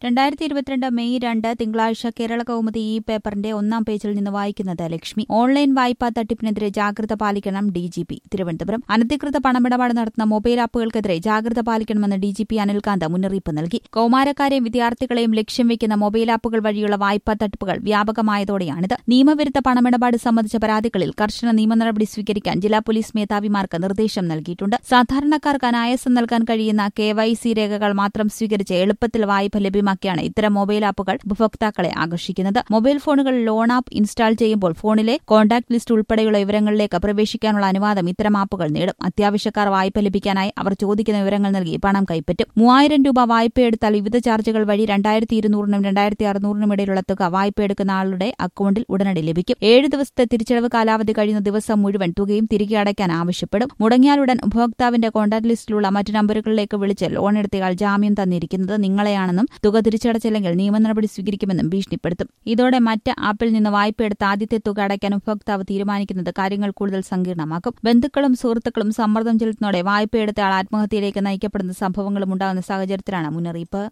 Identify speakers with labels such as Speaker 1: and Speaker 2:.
Speaker 1: രണ്ടായിരത്തി ഇരുപത്തിരണ്ട് മെയ് രണ്ട് തിങ്കളാഴ്ച കേരള കൗമുദി ഈ പേപ്പറിന്റെ ഒന്നാം പേജിൽ നിന്ന് വായിക്കുന്നത് ലക്ഷ്മി ഓൺലൈൻ വായ്പാ തട്ടിപ്പിനെതിരെ ജാഗ്രത പാലിക്കണം ഡി ജി പി തിരുവനന്തപുരം അനധികൃത പണമിടപാട് നടത്തുന്ന മൊബൈൽ ആപ്പുകൾക്കെതിരെ ജാഗ്രത പാലിക്കണമെന്ന് ഡി ജി പി അനിൽകാന്ത് മുന്നറിയിപ്പ് നൽകി കൌമാരക്കാരെയും വിദ്യാർത്ഥികളെയും ലക്ഷ്യം വെക്കുന്ന മൊബൈൽ ആപ്പുകൾ വഴിയുള്ള വായ്പാ തട്ടിപ്പുകൾ വ്യാപകമായതോടെയാണിത് നിയമവിരുദ്ധ പണമിടപാട് സംബന്ധിച്ച പരാതികളിൽ കർശന നിയമ നടപടി സ്വീകരിക്കാൻ ജില്ലാ പോലീസ് മേധാവിമാർക്ക് നിർദ്ദേശം നൽകിയിട്ടുണ്ട് സാധാരണക്കാർക്ക് അനായാസം നൽകാൻ കഴിയുന്ന കെ വൈ സി രേഖകൾ മാത്രം സ്വീകരിച്ച് എളുപ്പത്തിൽ വായ്പ ലഭ്യമാക്കിയാണ് ഇത്തരം മൊബൈൽ ആപ്പുകൾ ഉപഭോക്താക്കളെ ആകർഷിക്കുന്നത് മൊബൈൽ ഫോണുകൾ ലോൺ ആപ്പ് ഇൻസ്റ്റാൾ ചെയ്യുമ്പോൾ ഫോണിലെ കോൺടാക്ട് ലിസ്റ്റ് ഉൾപ്പെടെയുള്ള വിവരങ്ങളിലേക്ക് പ്രവേശിക്കാനുള്ള അനുവാദം ഇത്തരം ആപ്പുകൾ നേടും അത്യാവശ്യക്കാർ വായ്പ ലഭിക്കാനായി അവർ ചോദിക്കുന്ന വിവരങ്ങൾ നൽകി പണം കൈപ്പറ്റും മൂവായിരം രൂപ വായ്പയെടുത്താൽ വിവിധ ചാർജുകൾ വഴി രണ്ടായിരത്തി ഇരുന്നൂറിനും രണ്ടായിരത്തി അറുന്നൂറിനും ഇടയിലുള്ള തുക വായ്പ എടുക്കുന്ന ആളുടെ അക്കൌണ്ടിൽ ഉടനടി ലഭിക്കും ഏഴ് ദിവസത്തെ തിരിച്ചടവ് കാലാവധി കഴിയുന്ന ദിവസം മുഴുവൻ തുകയും തിരികെ അടയ്ക്കാൻ ആവശ്യപ്പെടും മുടങ്ങിയാലുടൻ ഉപഭോക്താവിന്റെ കോൺടാക്ട് ലിസ്റ്റിലുള്ള മറ്റ് നമ്പറുകളിലേക്ക് വിളിച്ച് ലോൺ എടുത്തയാൾ ജാമ്യം തന്നിരിക്കുന്നത് നിങ്ങളെയാണെന്നും തുക തിരിച്ചടച്ചില്ലെങ്കിൽ നിയമ നടപടി സ്വീകരിക്കുമെന്നും ഭീഷണിപ്പെടുത്തും ഇതോടെ മറ്റ് ആപ്പിൽ നിന്ന് വായ്പ എടുത്ത് ആദ്യത്തെ തുക അടയ്ക്കാൻ ഉപഭോക്താവ് തീരുമാനിക്കുന്നത് കാര്യങ്ങൾ കൂടുതൽ സങ്കീർണമാക്കും ബന്ധുക്കളും സുഹൃത്തുക്കളും സമ്മർദ്ദം ചെലുത്തുന്നതോടെ വായ്പ എടുത്തയാൾ ആത്മഹത്യയിലേക്ക് നയിക്കപ്പെടുന്ന സംഭവങ്ങളും ഉണ്ടാകുന്ന സാഹചര്യത്തിലാണ് മുന്നറിയിപ്പ്